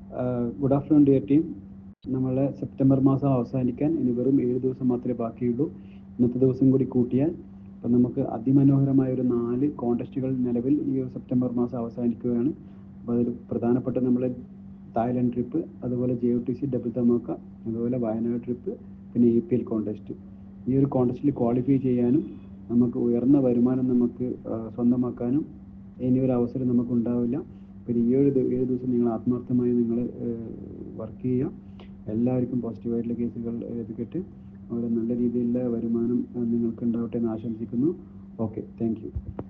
good afternoon dear team നമ്മളെ September മാസം അവസാനിക്കാൻ ഇനി വെറും ഏഴ് ദിവസം മാത്രമേ ബാക്കിയുള്ളൂ ഇന്നത്തെ ദിവസം കൂടി കൂട്ടിയാൽ അപ്പം നമുക്ക് അതിമനോഹരമായ ഒരു നാല് കോണ്ടസ്റ്റുകൾ നിലവിൽ ഈ ഒരു സെപ്റ്റംബർ മാസം അവസാനിക്കുകയാണ് അപ്പോൾ അതിൽ പ്രധാനപ്പെട്ട നമ്മളെ തായ്ലൻഡ് ട്രിപ്പ് അതുപോലെ J O T C double തമോക്ക അതുപോലെ വയനാട് ട്രിപ്പ് പിന്നെ എ പി എൽ കോണ്ടസ്റ്റ് ഈ ഒരു കോണ്ടസ്റ്റിൽ ക്വാളിഫൈ ചെയ്യാനും നമുക്ക് ഉയർന്ന വരുമാനം നമുക്ക് ആ, സ്വന്തമാക്കാനും ഇനി ഒരു അവസരം നമുക്ക് ഉണ്ടാവില്ല പിന്നെ ഈ ഒരു ദി- ഏഴ് ദിവസം നിങ്ങൾ ആത്മാർത്ഥമായി നിങ്ങൾ വർക്ക് ചെയ്യുക എല്ലാവർക്കും പോസിറ്റീവായിട്ടുള്ള കേസുകൾ ലഭിക്കട്ടെ ഒരു നല്ല രീതിയിലുള്ള വരുമാനം ആ, നിങ്ങൾക്ക് ഉണ്ടാവട്ടെ എന്ന് ആശംസിക്കുന്നു ഓക്കെ താങ്ക് യു